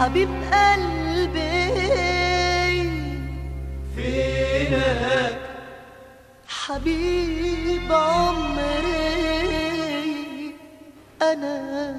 حبيب قلبي فينك حبيب عمري أنا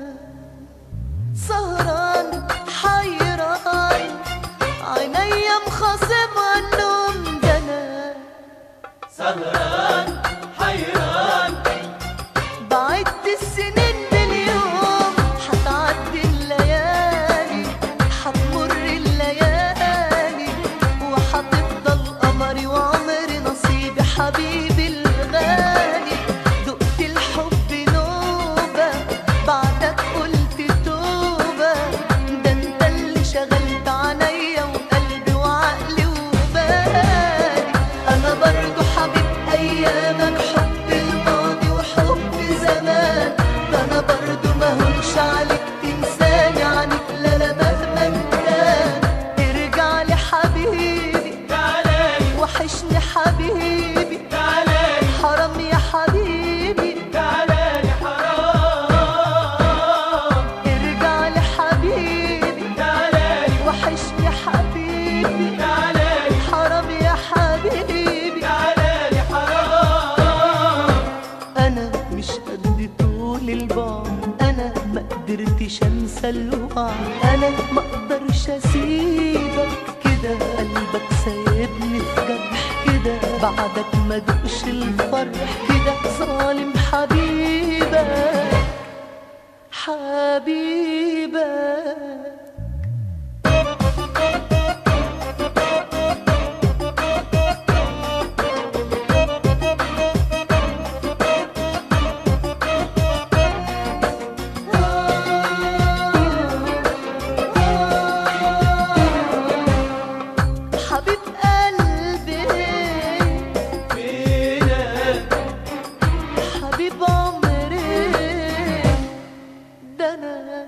سهران حيران عينيا مخاصمة النوم ده أنا سهران حيران بعد السنين باليوم حتعدي الليالي حتمر الليالي وحتفضل قمري وعمري نصيبي حبيبي الغالي دقت الحب نوبة بعدك قلت توبة ده انت اللي شغلت عينيا وقلبي وعقلي وبالي انا برضو حبيب ايامك حب الماضي وحب زمان ده انا برضو ما هونش عليك تنساني عنك لا لا مهما كان ارجع لي حبيبي تعالي وحشني حبيبي تعالي حرام يا حبيبي تعالي حرام ارجع لي حبيبي تعالي وحشني حبيبي تعالي حرام يا حبيبي تعالي حرام انا مش قد طول البعد انا ما قدرتش انسى الوعد انا ما اقدرش اسيبك كده قلبك سايبني في جرح كده بعدك ما دوقش الفرح كده ظالم حبيبك حبيبك حبيب قلبي فينك حبيب عمري ده انا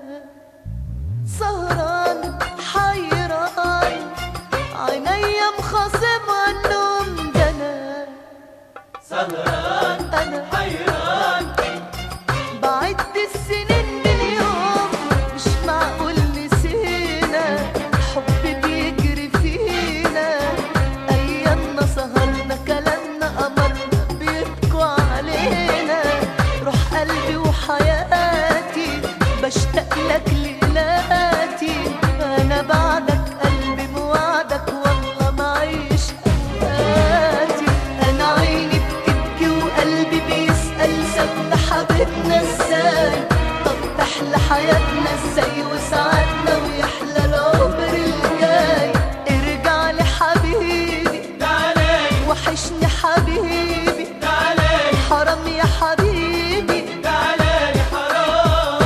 سهران حيران عينيا مخاصمة النوم ده انا سهران انا حيران بعد السنين باليوم مش معقول نسينا حب بيجري فينا ايامنا سهرنا كلامنا قمرنا بيبكوا علينا روح قلبي وحياتي بشتاق لك ليلاتي انا بعدك قلبي بوعدك والله معيش اوقاتي انا عيني بتبكي وقلبي بيسأل سابنا حبيبنا ازاي طب تحلى حياتنا ازاي وسعادنا ويحلى العمر الجاي ارجع لي حبيبي تعالي وحشني حبيبي تعالي حرام يا حبيبي تعالي حرام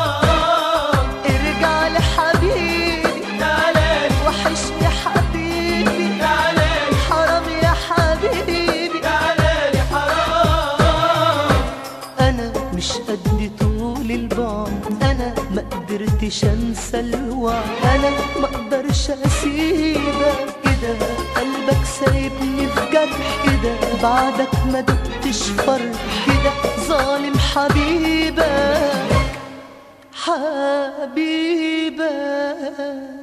ارجع لي حبيبي تعالي وحشني حبيبي تعالي حرام يا حبيبي تعالي حرام انا مش قد طول البعد انا ما قدرتش انسى الوعد انا ما اقدرش اسيبك كده قلبك سايبني في جرح كده بعدك ما دقتش فرح كده ظالم حبيبك حبيبك